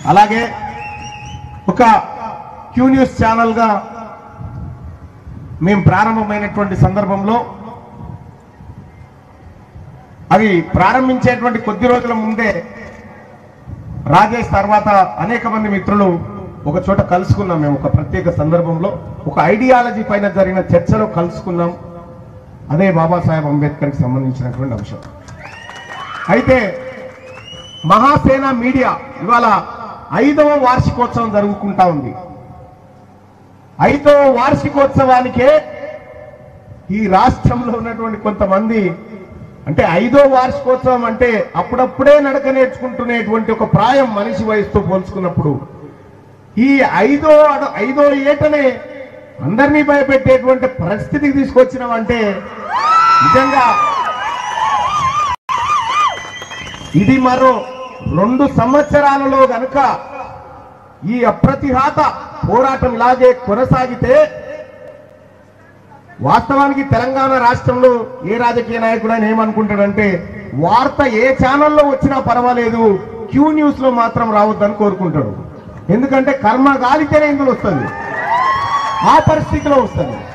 అలాగే ఒక Q news ఛానల్గా మేము ప్రారంభమైనటువంటి సందర్భంలో అది ప్రారంభించేటువంటి కొద్ది రోజుల ముందే రాజేష్ తర్వాత అనేక మంది మిత్రులు ఒక చోట కలుసుకున్నాం మేము ఒక ప్రత్యేక సందర్భంలో ఒక ఐడియాలజీ పైన జరిగిన చర్చలో కలుసుకున్నాం అదే బాబాసాహెబ్ అంబేద్కర్కి సంబంధించినటువంటి అంశం అయితే మహాసేన మీడియా ఇవాళ ఐదవ వార్షికోత్సవం జరుగుకుంటా ఉంది ఐదవ వార్షికోత్సవానికే ఈ రాష్ట్రంలో ఉన్నటువంటి కొంతమంది అంటే ఐదో వార్షికోత్సవం అంటే అప్పుడప్పుడే నడక నేర్చుకుంటున్నటువంటి ఒక ప్రాయం మనిషి వయసుతో పోల్చుకున్నప్పుడు ఈ ఐదో అడ- ఐదో ఏటనే అందరినీ భయపెట్టేటువంటి పరిస్థితికి తీసుకొచ్చినామంటే నిజంగా ఇది మరో రెండు సంవత్సరాలలో గనుక ఈ అప్రతిహాత పోరాటం ఇలాగే కొనసాగితే వాస్తవానికి తెలంగాణ రాష్ట్రంలో ఏ రాజకీయ నాయకుడు ఆయన ఏమనుకుంటాడంటే వార్త ఏ ఛానల్లో వచ్చినా పర్వాలేదు క్యూ న్యూస్ లో మాత్రం రావద్దని కోరుకుంటాడు ఎందుకంటే కర్మ గాలితేనే ఇందులో వస్తుంది ఆ పరిస్థితిలో వస్తుంది